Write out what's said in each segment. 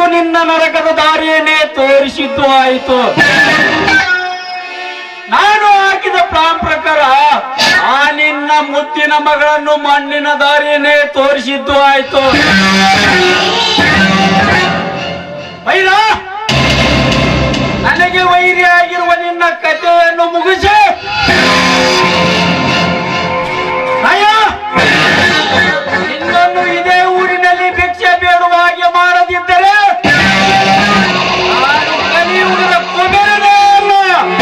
ನಿನ್ನ ನರಕದ ದಾರಿಯನ್ನೇ ತೋರಿಸಿದ್ದು ಆಯಿತು ನಾನು ಹಾಕಿದ ಪ್ಲಾನ್ ಪ್ರಕಾರ ಆ ನಿನ್ನ ಮುತ್ತಿನ ಮಗಳನ್ನು ಮಣ್ಣಿನ ದಾರಿಯನ್ನೇ ತೋರಿಸಿದ್ದು ಆಯಿತು ಬೈರ ನನಗೆ ವೈರಿ ಆಗಿರುವ ನಿನ್ನ ಕಥೆಯನ್ನು ಮುಗಿಸಿ ನಯ ನಿನ್ನನ್ನು ಇದೇ ಊರಿನಲ್ಲಿ ಭಿಕ್ಷೆ ಬೇಡುವ ಹಾಗೆ ಮಾಡದಿದ್ದರೆ ನಾನು ಕಲಿಯುವುದರ ಕುದುರನೇ ಅಲ್ಲ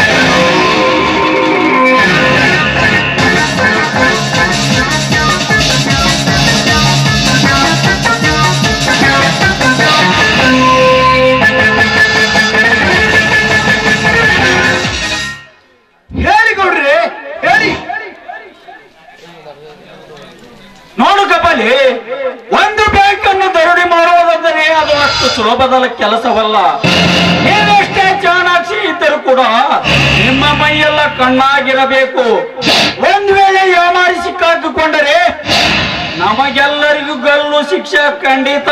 ಹೇಳಿ ಗೌಡ್ರಿ ಹೇಳಿ ನೋಡು ಕಪಾಲಿ ಒಂದು ಬ್ಯಾಂಕ್ ಅನ್ನು ದರೋಡೆ ಮಾಡುವುದಂದರೆ ಅದು ಅಷ್ಟು ಸುಲಭದ ಕೆಲಸವಲ್ಲ ನೀವೆಷ್ಟೇ ಚಾಣಾಕ್ಷಿ ಇದ್ದರೂ ಕೂಡ ನಿಮ್ಮ ಮೈಯೆಲ್ಲ ಕಣ್ಣಾಗಿರಬೇಕು ಒಂದ್ ವೇಳೆ ಯಾಮಾರಿ ಸಿಕ್ಕಾಕಿಕೊಂಡರೆ ನಮಗೆಲ್ಲರಿಗೂ ಗಲ್ಲು ಶಿಕ್ಷೆ ಖಂಡಿತ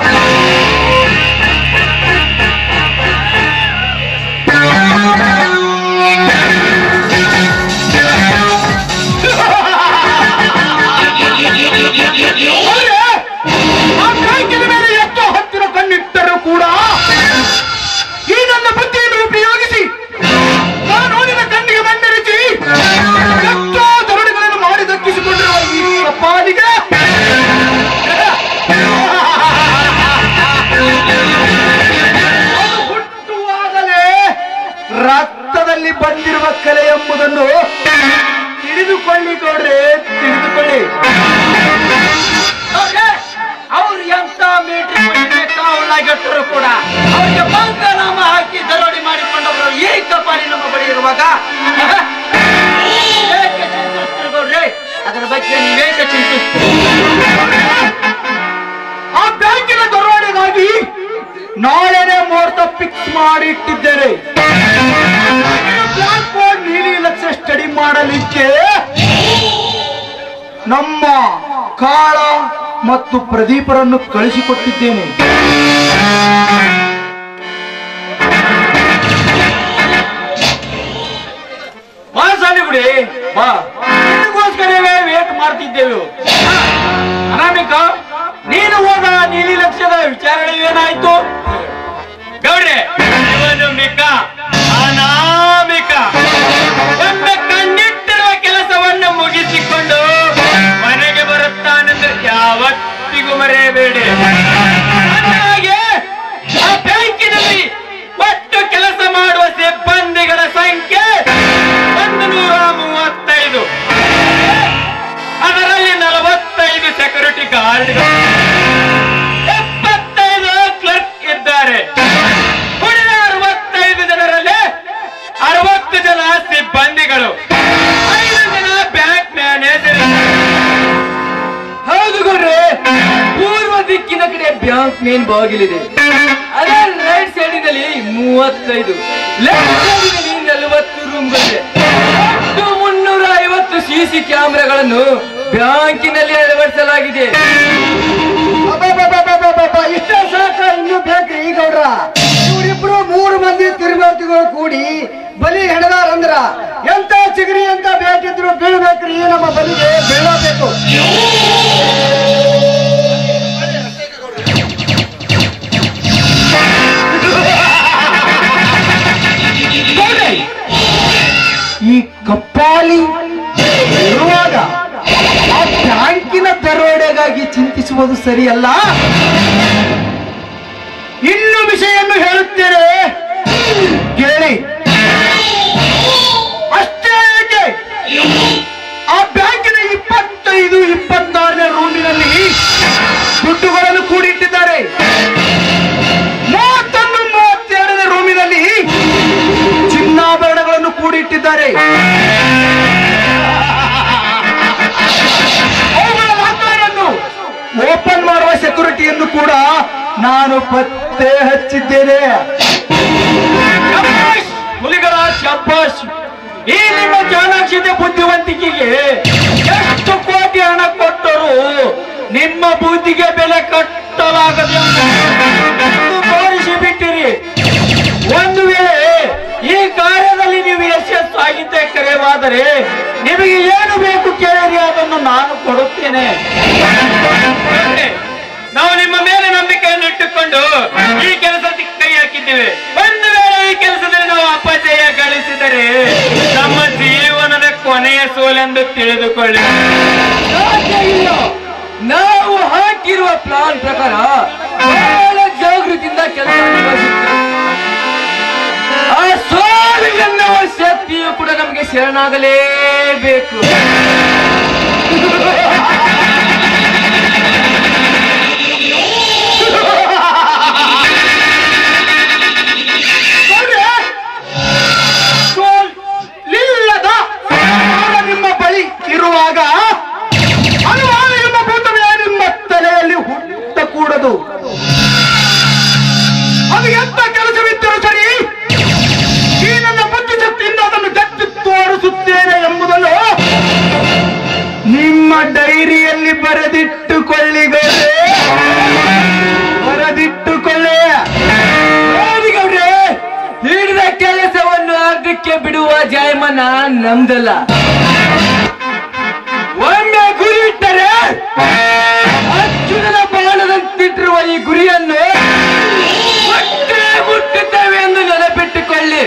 ಆದ್ರೆ ಆ ಬ್ಯಾಂಕಿನ ಮೇಲೆ ಎಷ್ಟೋ ಹತ್ತಿರ ಕಣ್ಣಿಟ್ಟರೂ ಕೂಡ ಈ ನನ್ನ ಬುದ್ಧಿಯನ್ನು ಉಪಯೋಗಿಸಿ ನಾನು ನಿನ್ನ ಕಣ್ಣಿಗೆ ಮಣ್ಣೆರಿಸಿ ಎಷ್ಟೋ ದರೋಡೆಗಳನ್ನು ಮಾಡಿ ದಕ್ಕಿಸಿಕೊಂಡಿರುವ ಈ ಕಪಾಲಿಗೆ ಅದು ಹುಟ್ಟುವಾಗಲೇ ರಕ್ತದಲ್ಲಿ ಬಂದಿರುವ ಕಲೆ ಎಂಬುದನ್ನು ತಿಳಿದುಕೊಳ್ಳಿ ಗೌಡ್ರೆ ತಿಳಿದುಕೊಳ್ಳಿ ಅವ್ರು ಎಂತ ಮೀಟ್ರಿ ಕಾವಲಾಗಿಟ್ಟರು ಕೂಡ ಅವ್ರಿಗೆ ನಾಮ ಹಾಕಿ ದರೋಡಿ ಮಾಡಿಕೊಂಡವರು ಈ ಕಪಾಲಿ ನಮ್ಮ ಬಳಿ ಇರುವಾಗ ಏಕೆ ಚಿಂತಿಸ್ತೀರಿ ಗೌಡ್ರೆ ಅದರ ಬಗ್ಗೆ ನೀವೇಕೆ ಚಿಂತಿಸ್ತೀರಿ ಆ ಬ್ಯಾಂಕಿನ ದರೋಡೆಗಾಗಿ ನಾಳೆನೆ ಮುಹೂರ್ತ ಫಿಕ್ಸ್ ಮಾಡಿ ಇಟ್ಟಿದ್ದೇನೆ ಬ್ಲಾಕ್ ಬೋರ್ಡ್ ನೀಲಿ ಲಕ್ಷ ಸ್ಟಡಿ ಮಾಡಲಿಕ್ಕೆ ನಮ್ಮ ಕಾಳ ಮತ್ತು ಪ್ರದೀಪರನ್ನು ಕಳಿಸಿಕೊಟ್ಟಿದ್ದೇನೆ ಬಾ ಸಾಲಿಗುಡಿ ಬಾ ನಿನಗೋಸ್ಕರವೇ ವೇಟ್ ಮಾಡ್ತಿದ್ದೇವೆ ಅನಾಮಿಕ ನೀನು ಹೋದ ನೀಲಿ ಲಕ್ಷ್ಯದ ವಿಚಾರಣೆ ಏನಾಯ್ತು ಗೌಡ್ರೆ ಇವನು ಮಿಕ ಅನಾಮಿಕ ಒಮ್ಮೆ ಕಣ್ಣಿಟ್ಟಿರುವ ಕೆಲಸವನ್ನು ಮುಗಿಸಿಕೊಂಡು ಮನೆಗೆ ಬರುತ್ತಾನೆಂದ್ರೆ ಯಾವತ್ತಿಗೂ ಮರೆಯಬೇಡಿ ಹಾಗೆ ಆ ಬ್ಯಾಂಕಿನಲ್ಲಿ ಒಟ್ಟು ಕೆಲಸ ಮಾಡುವ ಸಿಬ್ಬಂದಿಗಳ ಸಂಖ್ಯೆ ಒಂದು ನೂರ ಮೂವತ್ತೈದು ಅದರಲ್ಲಿ ನಲವತ್ತೈದು ಸೆಕ್ಯೂರಿಟಿ ಗಾರ್ಡ್ಗಳು ಎಪ್ಪತ್ತೈದು ಕ್ಲರ್ಕ್ ಇದ್ದಾರೆ ಉಳಿದ ಅರವತ್ತೈದು ಜನರಲ್ಲಿ ಅರವತ್ತು ಜನ ಸಿಬ್ಬಂದಿಗಳು ಐದು ಜನ ಬ್ಯಾಂಕ್ ಮ್ಯಾನೇಜರ್ ಹೌದು ಗೌಡ್ರೆ ಪೂರ್ವ ದಿಕ್ಕಿನ ಕಡೆ ಬ್ಯಾಂಕ್ ಮೇನ್ ಬಾಗಿಲಿದೆ ಅದರ ರೈಟ್ ಸೈಡಿನಲ್ಲಿ ಮೂವತ್ತೈದು ಲೆಫ್ಟ್ ಸೈಡಿನಲ್ಲಿ ನಲವತ್ತು ರೂಮ್ಗಳಿವೆ ಒಟ್ಟು ಮುನ್ನೂರ ಐವತ್ತು ಸಿಸಿ ಕ್ಯಾಮೆರಾಗಳನ್ನು ಬ್ಯಾಂಕಿನಲ್ಲಿ ಅಳವಡಿಸಲಾಗಿದೆ ಇಷ್ಟ ಸಾಕ ಇನ್ನು ಬೇಕ್ರಿ ಈ ಗೌಡ್ರ ಇವರಿಬ್ರು ಮೂರು ಮಂದಿ ತಿರುಮೂರ್ತಿಗಳು ಕೂಡಿ ಬಲಿ ಹೆಣದಾರಂದ್ರ ಎಂತ ಚಿಗರಿ ಅಂತ ಬೇಕಿದ್ರು ಬೀಳ್ಬೇಕ್ರಿ ನಮ್ಮ ಬಲಿಗೆ ಬೀಳಬೇಕು ಗೌಡ್ರೆ, ಈ ಕಪ್ಪಾಲಿ ಇರುವಾಗ ಆ ಬ್ಯಾಂಕಿನ ದರೋಡೆಗಾಗಿ ಚಿಂತಿಸುವುದು ಸರಿಯಲ್ಲ ಇನ್ನು ವಿಷಯನ್ನು ಹೇಳುತ್ತೇನೆ ಕೇಳಿ ಅಷ್ಟೇ ಏಕೆ ಆ ಬ್ಯಾಂಕಿನ ಇಪ್ಪತ್ತೈದು ಇಪ್ಪತ್ತಾರನೇ ರೂಮಿನಲ್ಲಿ ದುಡ್ಡುಗಳನ್ನು ಕೂಡಿಟ್ಟಿದ್ದಾರೆ ಮೂವತ್ತೊಂದು ಮೂವತ್ತೆರಡನೇ ರೂಮಿನಲ್ಲಿ ಚಿನ್ನಾಭರಣಗಳನ್ನು ಕೂಡಿಟ್ಟಿದ್ದಾರೆ ಅವುಗಳ ಲಾಕರನ್ನು ಓಪನ್ ಮಾಡುವ ಸೆಕ್ಯೂರಿಟಿಯನ್ನು ಕೂಡ ನಾನು ಪತ್ತೆ ಹಚ್ಚಿದ್ದೇನೆ ಶಬ್ಬಾಷ್! ಹುಲಿಗಳ ಶಬ್ಬಾಷ್ ಈ ನಿಮ್ಮ ಚಾಣಾಕ್ಷತೆ ಬುದ್ಧಿವಂತಿಕೆಗೆ ಎಷ್ಟು ಕೋಟಿ ಹಣ ಕೊಟ್ಟರು ನಿಮ್ಮ ಬುದ್ಧಿಗೆ ಬೆಲೆ ಕಟ್ಟಲಾಗದೆ ಒಂದು ಬಾರಿ ಹೋದರೆ ನಿಮಗೆ ಏನು ಬೇಕು ಕೇಳಿರಿ ಅದನ್ನು ನಾನು ಕೊಡುತ್ತೇನೆ ನಾವು ನಿಮ್ಮ ಮೇಲೆ ನಂಬಿಕೆಯನ್ನು ಇಟ್ಟುಕೊಂಡು ಈ ಕೆಲಸಕ್ಕೆ ಕೈ ಹಾಕಿದ್ದೇವೆ ಒಂದು ವೇಳೆ ಈ ಕೆಲಸದಲ್ಲಿ ನಾವು ಅಪಜಯ ಗಳಿಸಿದರೆ ನಮ್ಮ ಜೀವನದ ಕೊನೆಯ ಸೋಲೆಂದು ತಿಳಿದುಕೊಳ್ಳಿ ಸಾಧ್ಯ ಇಲ್ಲ ನಾವು ಹಾಕಿರುವ ಪ್ಲಾನ್ ಪ್ರಕಾರ ಬಹಳ ಜಾಗೃತಿಯಿಂದ ಕೆಲಸ ನಿರ್ವಹಿಸುತ್ತೇವೆ ಆ ಸೋಲು ಎನ್ನುವ ಶಕ್ತಿಯು ಕೂಡ ನಮಗೆ ಶರಣಾಗಲೇಬೇಕು ಸೋಲಿಲ್ಲದ ಸಂಹಾರ ನಿಮ್ಮ ಬಳಿ ಇರುವಾಗ ಅನುಮಾನ ಎಂಬ ಭೂತವೇ ನಿಮ್ಮ ತಲೆಯಲ್ಲಿ ಹುಟ್ಟಕೂಡದು ಅದು ಎಂತ ಕೆಲಸವಿದ್ದರೂ ಸರಿ ಈ ನನ್ನ ಬುದ್ಧಿಶಕ್ತಿಯಿಂದ ಅದನ್ನು ಗಟ್ಟಿ ತೋರಿಸುತ್ತೇನೆ ಎಂಬುದನ್ನು ನಿಮ್ಮ ಡೈರಿಯಲ್ಲಿ ಬರೆದಿಟ್ಟುಕೊಳ್ಳಿ ಗೌಡ್ರೆ ಬರೆದಿಟ್ಟುಕೊಳ್ಳಿ ನೋಡಿ ಗೌಡ್ರೆ ಹಿಡಿದ ಕೆಲಸವನ್ನು ಅರ್ಧಕ್ಕೆ ಬಿಡುವ ಜಾಯಮಾನ ನಮ್ದಲ್ಲ ಒಮ್ಮೆ ಗುರಿ ಇಟ್ಟರೆ ಅರ್ಜುನನ ಬಾಣದಂತಿಟ್ಟಿರುವ ಈ ಗುರಿಯನ್ನು ಮುಟ್ಟೇ ಮುಟ್ಟುತ್ತೇವೆ ಎಂದು ನೆನಪಿಟ್ಟುಕೊಳ್ಳಿ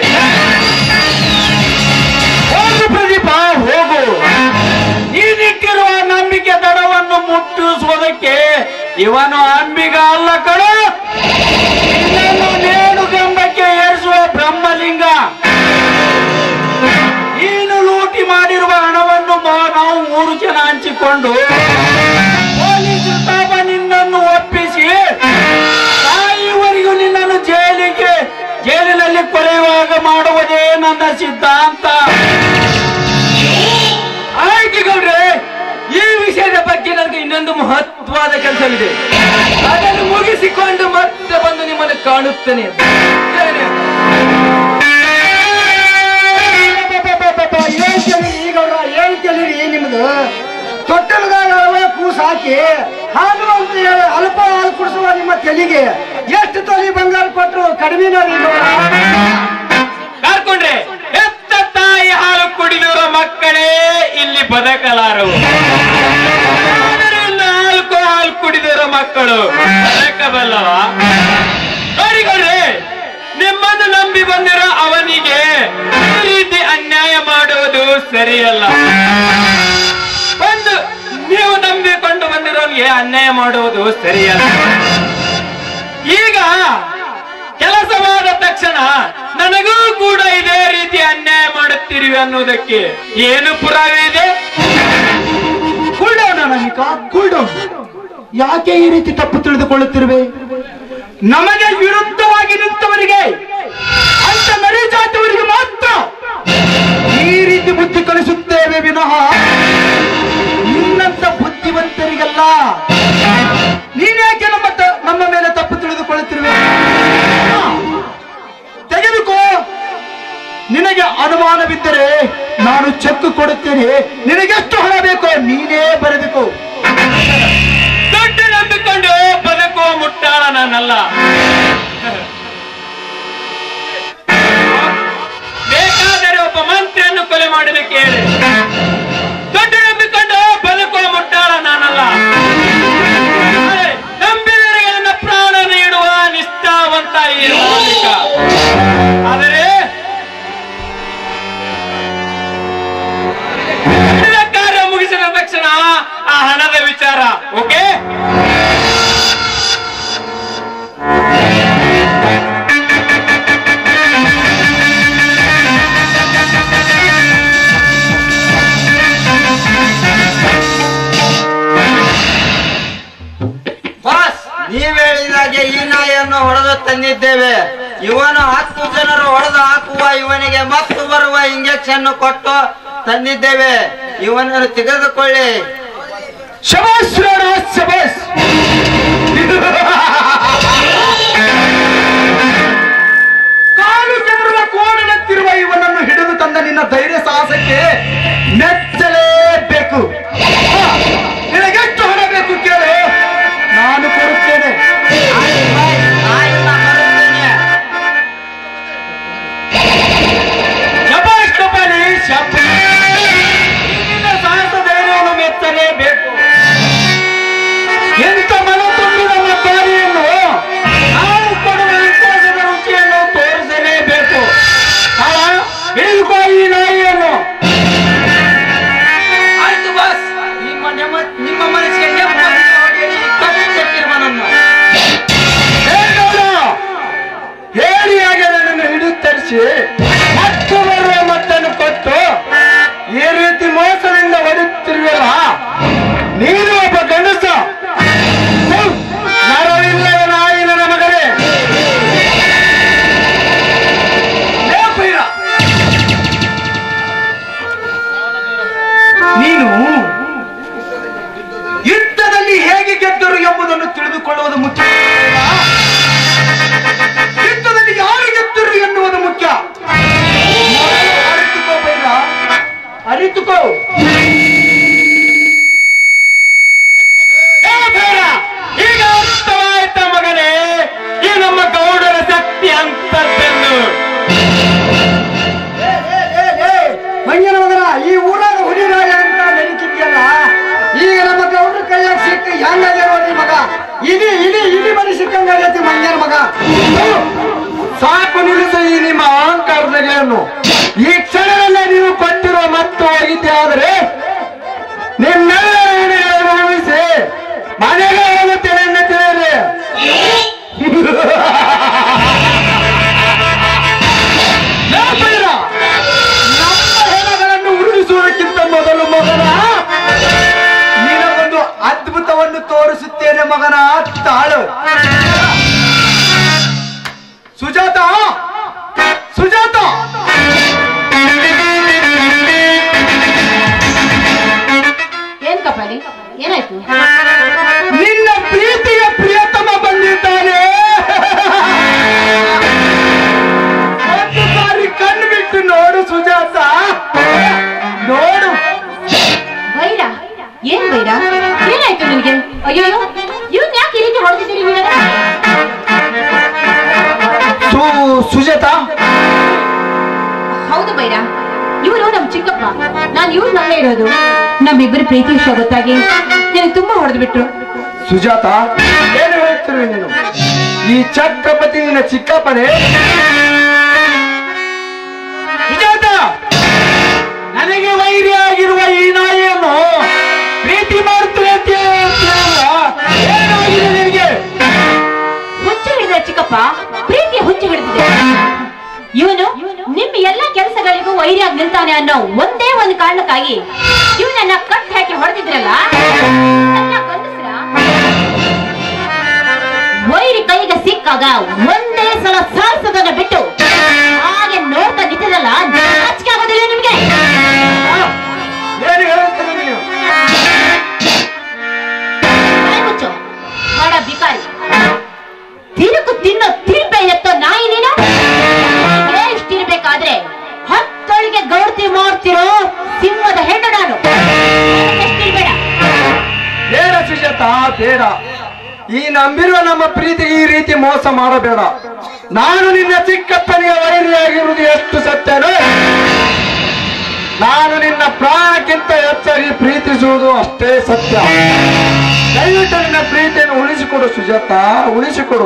ಹೋಗು ಪ್ರದೀಪ ಹೋಗು ನೀನಿಟ್ಟಿರುವ ನಂಬಿಕೆ ದಡವನ್ನು ಮುಟ್ಟಿಸುವುದಕ್ಕೆ ಇವನು ಅಂಬಿಗ ಅಲ್ಲ ಕಣ ಇದನ್ನು ನೇಣು ಗಂಬಕ್ಕೆ ಏರಿಸುವ ಬ್ರಹ್ಮಲಿಂಗ ನೀನು ಲೂಟಿ ಮಾಡಿರುವ ಹಣವನ್ನು ಮ- ನಾವು ಮೂರು ಜನ ಹಂಚಿಕೊಂಡು ಪೊಲೀಸ್ ತಾಪ ನಿನ್ನನ್ನು ಒಪ್ಪಿಸಿ ತಾಯಿವರೆಗೂ ನಿನ್ನನ್ನು ಜೈಲಿಗೆ ಜೈಲಿನಲ್ಲಿ ಕೊಳೆಯುವಾಗ ಮಾಡುವುದೇ ನನ್ನ ಸಿದ್ಧಾಂತ ಆಯ್ತು ಗೌಡ್ರೆ ಈ ವಿಷಯದ ಬಗ್ಗೆ ನನಗೆ ಇನ್ನೊಂದು ಮಹತ್ವದ ಕೆಲಸವಿದೆ ಅದನ್ನು ಮುಗಿಸಿಕೊಂಡು ಮತ್ತೆ ಬಂದು ನಿಮ್ಮನ್ನು ಕಾಣುತ್ತೇನೆ ಬರ್ತೇನೆ. ಏನ್ ಕೇಳಿರಿ ಈಗ ಅವ್ರ ಏನ್ ಕೇಳಿರಿ ನಿಮ್ದು ತೊಟ್ಟಲದಾಗ ಅಳವ ಕೂಸ್ ಹಾಕಿ ಹಾಲು ಅಂತ ಹೇಳಿ ಅಲ್ಪ ಹಾಲು ಕುಡಿಸುವ ನಿಮ್ಮ ತೆಲಿಗೆ ಎಷ್ಟು ತೊಲಿ ಬಂಗಾರ ಕೊಟ್ಟರು ಕಡಿಮೆ ನೋಡಿ ಕಾರ್ಕೊಂಡ್ರೆ ಎತ್ತ ತಾಯಿ ಹಾಲು ಕುಡಿದಿರೋ ಮಕ್ಕಳೇ ಇಲ್ಲಿ ಬದುಕಲಾರವು ಆದರೆ ನಾಲ್ಕು ಹಾಲು ಕುಡಿದಿರೋ ಮಕ್ಕಳು ಬದುಕಬಲ್ಲವ ನೋಡಿಕೊಂಡ್ರೆ ನಿಮ್ಮನ್ನು ನಂಬಿ ಬಂದಿರೋ ಅವನಿಗೆ ಈ ರೀತಿ ಅನ್ಯಾಯ ಮಾಡುವುದು ಸರಿಯಲ್ಲ ಒಂದು ನೀವು ನಂಬಿಕೊಂಡು ಬಂದಿರೋನಿಗೆ ಅನ್ಯಾಯ ಮಾಡುವುದು ಸರಿಯಲ್ಲ ಈಗ ಕೆಲಸವಾದ ತಕ್ಷಣ ನನಗೂ ಕೂಡ ಇದೇ ರೀತಿ ಅನ್ಯಾಯ ಮಾಡುತ್ತೀರಿ ಅನ್ನುವುದಕ್ಕೆ ಏನು ಪುರಾವೆ ಇದೆ ಕೂಲ್ಡೌನ್ ಅನಾಮಿಕ ಕೂಲ್ಡೌನ್ ಯಾಕೆ ಈ ರೀತಿ ತಪ್ಪು ತಿಳಿದುಕೊಳ್ಳುತ್ತಿರುವೆ ನಮಗೆ ವಿರುದ್ಧವಾಗಿ ನಿಂತವರಿಗೆ ಅಂತ ನರಿ ಜಾತಿಯವರಿಗೆ ಮಾತ್ರ ಈ ರೀತಿ ಬುದ್ಧಿ ಕಲಿಸುತ್ತೇವೆ ವಿನಃ ನಿನ್ನಂತ ಬುದ್ಧಿವಂತರಿಗಲ್ಲ ನೀನ್ಯಾಕೆ ನಮ್ಮ ತ- ನಮ್ಮ ಮೇಲೆ ತಪ್ಪು ತಿಳಿದುಕೊಳ್ಳುತ್ತಿರುವೆ ಹಾ, ತೆಗೆದುಕೋ ನಿನಗೆ ಅನುಮಾನವಿದ್ದರೆ ನಾನು ಚೆಕ್ ಕೊಡುತ್ತೇನೆ ನಿನಗೆಷ್ಟು ಹಣ ಬೇಕೋ ನೀನೇ ಬರೆಬೇಕು ದುಡ್ಡು ನಂಬಿಕೊಂಡು ಬದುಕುವ ಮುಟ್ಟಾಳ ನಾನಲ್ಲ ಬೇಕಾದರೆ ಒಬ್ಬ ಮಂತ್ರಿಯನ್ನು ಕೊಲೆ ಮಾಡಲಿಕ್ಕೆ ಹೇಳಿ ದುಡ್ಡು ನಂಬಿಕೊಂಡು ಬದುಕುವ ಮುಟ್ಟಾಳ ನಾನಲ್ಲ ಆದರೆ ನಂಬಿದವರಿಗೆ ನನ್ನ ಪ್ರಾಣ ನೀಡುವ ನಿಷ್ಠಾವಂತ ಈ ಮಾಲೀಕ ಆದರೆ ಮಾಡಿದ ಕಾರ್ಯ ಮುಗಿಸಿದ ತಕ್ಷಣ ಆ ಹಣದ ವಿಚಾರ ಓಕೆ ಬಾಸ್ ನೀವ್ ಹೇಳಿದಾಗೆ ಈ ನಾಯಿಯನ್ನು ಹೊಡೆದು ತಂದಿದ್ದೇವೆ ಇವನು ಹತ್ತು ಜನರು ಹೊಡೆದು ಹಾಕುವ ಇವನಿಗೆ ಮತ್ತು ಬರುವ ಇಂಜೆಕ್ಷನ್ ಕೊಟ್ಟು ತಂದಿದ್ದೇವೆ ಇವನನ್ನು ತೆಗೆದುಕೊಳ್ಳಿ ಶಬಾಸ್ ರಾಣಾ, ಶಬಾಸ್ ಕಾಲು ಕೆದರುವ ಕೋಣನಂತಿರುವ ಇವನನ್ನು ಹಿಡಿದು ತಂದ ನಿನ್ನ ಧೈರ್ಯ ಸಾಹಸಕ್ಕೆ ಮೆಚ್ಚಲೇಬೇಕು ಹಾ, ನಿನಗೆಷ್ಟು ಹಣ ಬೇಕು ಕೇಳು ನಾನು ಕೊಡುತ್ತೇನೆ ಆಯ್ತು ಬಾಯ್, ನಾಯಿನ ಬರುತ್ತೇನೆ. ಶಬಾಷ್ ಕಪಾಲಿ ಶಬಾಷ್ ಕೊಡುಗೆಯನ್ನು ಈ ಕ್ಷಣದಲ್ಲೇ ನೀವು ಕೊಟ್ಟಿರುವ ಮತ್ತು ಹೋಗಿದ್ದೆ ಆದರೆ ನಿಮ್ಮೆಲ್ಲರ ಊಹಿಸಿ ಮನೆಗೆ ಹೋಗುತ್ತೇನೆ ಎಂದು ತಿಳಿಯಿರಿ ಲಾಭವಿಲ್ಲ. ನಮ್ಮ ಹೆಣಗಳನ್ನು ಉರುಳಿಸುವುದಕ್ಕಿಂತ ಮೊದಲು ಮಗನ ನಿನಗೊಂದು ಅದ್ಭುತವನ್ನು ತೋರಿಸುತ್ತೇನೆ ಮಗನ ತಾಳು ಸುಜಾತ ಸುಜಾತ ಏನ್ ಕಪಾಲಿ ಏನಾಯ್ತು ನಿನ್ನ ಪ್ರೀತಿಯ ಪ್ರಿಯತಮ ಬಂದಿದ್ದಾನೆ ಒಂದು ಸಾರಿ ಕಣ್ಣು ಬಿಟ್ಟು ನೋಡು ಸುಜಾತ ನೋಡು ವೈರ ಏನ್ ವೈರ ಏನಾಯ್ತು ನಿನ್ಗೆ ಅಯ್ಯೋ ಇವ್ನ್ ಯಾಕೆ ಈ ರೀತಿ ಹೊಡೆದಿದ್ದೀರಿ ನೀವೆಲ್ಲ? ಸು ಸುಜಾತ ಹೌದು ಬೈರ ಇವರು ನಮ್ ಚಿಕ್ಕಪ್ಪ ನಾನ್ ಇವ್ರ ಮನೆ ಇರೋದು ನಮ್ಮಿಬ್ಬರು ಪ್ರೀತಿ ವಿಷಯ ಗೊತ್ತಾಗಿ ನನಗೆ ತುಂಬಾ ಹೊಡೆದು ಬಿಟ್ರು ಸುಜಾತ ಏನು ಹೇಳ್ತಿರು ನೀನು ಈ ಛತ್ರಪತಿ ನಿನ್ನ ಚಿಕ್ಕಪ್ಪನೇ ಸುಜಾತ ನನಗೆ ವೈರಿ ಆಗಿರುವ ಈ ನಾಯಿಯನ್ನು ಪ್ರೀತಿ ಮಾಡುತ್ತೇನೆ ಅಂತ ಹೇಳ್ತೀಯಲ್ಲ, ಏನಾಗಿದೆ ನಿನಗೆ ಹುಚ್ಚು ಹಿಡಿದ ಚಿಕ್ಕಪ್ಪ ಪ್ರೀತಿ ಹುಚ್ಚು ಹಿಡಿದಿದೆ ಇವನು ನಿಮ್ಮ ಎಲ್ಲಾ ಕೆಲಸಗಳಿಗೂ ವೈರಿಯಾಗಿ ನಿಲ್ತಾನೆ ಅನ್ನೋ ಒಂದೇ ಒಂದು ಕಾರಣಕ್ಕಾಗಿ ಇವನನ್ನ ಕಟ್ ಹಾಕಿ ಹೊಡೆದಿದ್ರಲ್ಲ ನನ್ನ ಗಂಡಸ್ರ ವೈರಿ ಕೈಗೆ ಸಿಕ್ಕಾಗ ಒಂದೇ ಸಲ ಸಾರಿಸೋದನ್ನ ಬಿಟ್ಟು ಹಾಗೆ ನೋಡ್ತಾ ನಿಂತಿರಲ್ಲ ನಾಚಿಕೆ ಆಗೋದಿಲ್ಲ ನಿಮ್ಗೆ ಏನು ಹೇಳ್ತೀರಿ ನೀವು ಬಾಯ್ ಮುಚ್ಚು ಮಾಡ ಬಿಕಾರಿ ತಿರುಕು ತಿನ್ನೋ ತಿರುಪೆ ಎತ್ತೋ ನಾಯಿ ನೀನು ಹೀಗೆ ಇಷ್ಟಿರ್ಬೇಕಾದ್ರೆ ಹತ್ತೊಳಿಗೆ ಗೌಡ್ತಿ ಮಾಡ್ತಿರೋ ಸಿಂಹದ ಹೆಣ್ಣು ನಾನು ಎಷ್ಟಿರ್ಬೇಡ ಬೇಡ ಸುಜಾತ ಬೇಡ ಈ ನಂಬಿರುವ ನಮ್ಮ ಪ್ರೀತಿಗೆ ಈ ರೀತಿ ಮೋಸ ಮಾಡಬೇಡ ನಾನು ನಿನ್ನ ಚಿಕ್ಕಪ್ಪನಿಗೆ ವೈರಿಯಾಗಿರುವುದು ಎಷ್ಟು ಸತ್ಯನೋ ನಾನು ನಿನ್ನ ಪ್ರಾಣಕ್ಕಿಂತ ಹೆಚ್ಚಾಗಿ ಪ್ರೀತಿಸುವುದು ಅಷ್ಟೇ ಸತ್ಯ ದಯವಿಟ್ಟು ನಿನ್ನ ಪ್ರೀತಿಯನ್ನು ಉಳಿಸಿಕೊಡು ಸುಜಾತ ಉಳಿಸಿಕೊಡು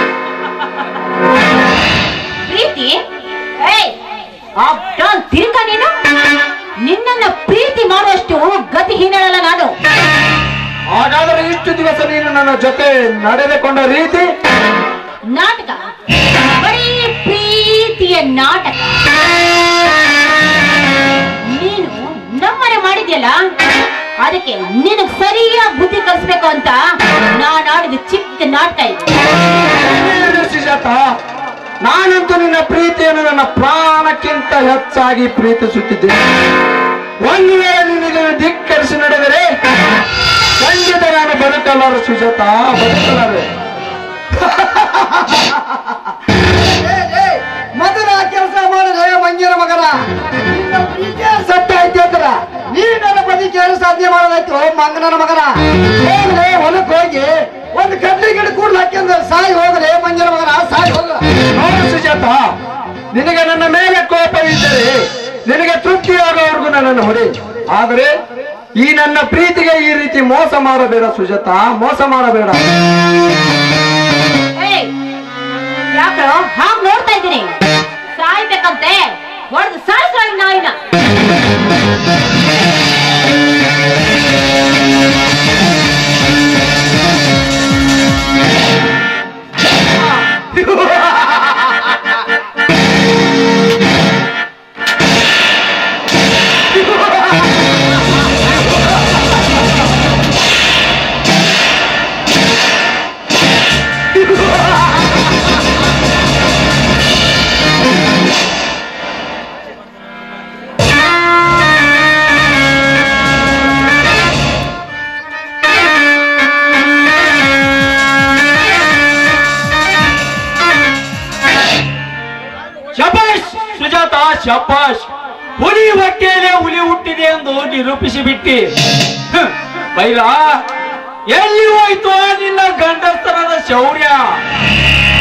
ಪ್ರೀತಿ ಏಯ್ ಡಾನ್ ತಿರುಕ ನೀನು ನಿನ್ನನ್ನ ಪ್ರೀತಿ ಮಾಡುವಷ್ಟು ಗತಿಹೀನಳಲ್ಲ ನಾನು ಹಾಗಾದರೆ ಇಷ್ಟು ದಿವಸ ನೀನು ನನ್ನ ಜೊತೆ ನಡೆದುಕೊಂಡ ರೀತಿ ನಾಟಕ ಬರೀ ಪ್ರೀತಿಯ ನಾಟಕ ನೀನು ನಮ್ಮನೆ ಮಾಡಿದ್ಯಲ್ಲ ಅದಕ್ಕೆ ನಿನಗ್ ಸರಿಯಾಗಿ ಬುದ್ಧಿ ಕಲಿಸ್ಬೇಕು ಅಂತ ನಾನು ಆಡಿದ ಚಿಕ್ಕ ನಾಟಕ ಇದು ಏನು ಸುಜಾತ ನಾನಂತೂ ನಿನ್ನ ಪ್ರೀತಿಯನ್ನು ನನ್ನ ಪ್ರಾಣಕ್ಕಿಂತ ಹೆಚ್ಚಾಗಿ ಪ್ರೀತಿಸುತ್ತಿದ್ದೇನೆ ಒಂದು ವೇಳೆ ನಿನಗೆ ಧಿಕ್ಕರಿಸಿ ನಡೆದರೆ ಖಂಡಿತ ನಾನು ಬದುಕಲಾರೆ ಸುಜಾತ ಬದುಕಲಾರೆ ಮೊದಲ ಕೆಲಸ ಮಾಡಿದ್ರೆ ಮಂಗಿನ ಮಗನ ನಿನ್ನ ಪ್ರೀತಿಯ ಸತ್ಯ ಐತಿ ಅಂದ್ರ ನೀ ನನ್ನ ಬದುಕೇನು ಸಾಧ್ಯ ಮಾಡೋದಾಯ್ತು ಮಂಗನ ಮಗನ ಹೋಗ್ಲೆ ಹೊಲಕ್ಕೆ ಹೋಗಿ ಒಂದು ಕಡ್ಲಿ ಗಿಡ ಕೂಡ್ಲು ಹಾಕ್ಯಂದ್ರೆ ಸಾಯಿ ಹೋಗ್ಲೆ ಮಂಗಿನ ಮಗನ ಸಾಯಿ ಹೋಗ ನೋಡು ಸುಜಾತ ನಿನಗೆ ನನ್ನ ಮೇಲೆ ಕೋಪವಿದ್ದರೆ ನಿನಗೆ ತೃಪ್ತಿಯಾಗುವವರೆಗೂ ನನ್ನನ್ನು ಹೊಡೆ ಆದರೆ ಈ ನನ್ನ ಪ್ರೀತಿಗೆ ಈ ರೀತಿ ಮೋಸ ಮಾಡಬೇಡ ಸುಜಾತ ಮೋಸ ಮಾಡಬೇಡ ಏಯ್ ಯಾಕೋ ಹಾಗ್ ನೋಡ್ತಾ ಇದ್ದೀನಿ ಸಾಯ್ಬೇಕಂತೆ ಹೊಡೆದು ಸಾಯಿಸೋ ನಾಯಿನ ಶಬಾಷ್ ಸುಜಾತ ಶಬಾಷ್ ಹುಲಿ ಹೊಟ್ಟೆಯಲ್ಲೇ ಹುಲಿ ಹುಟ್ಟಿದೆ ಎಂದು ನಿರೂಪಿಸಿ ಬಿಟ್ಟಿ ಹ್ಮ್. ಬೈರ ಎಲ್ಲಿ ಹೋಯ್ತು ಆ ನಿನ್ನ ಗಂಡಸ್ತನದ ಶೌರ್ಯ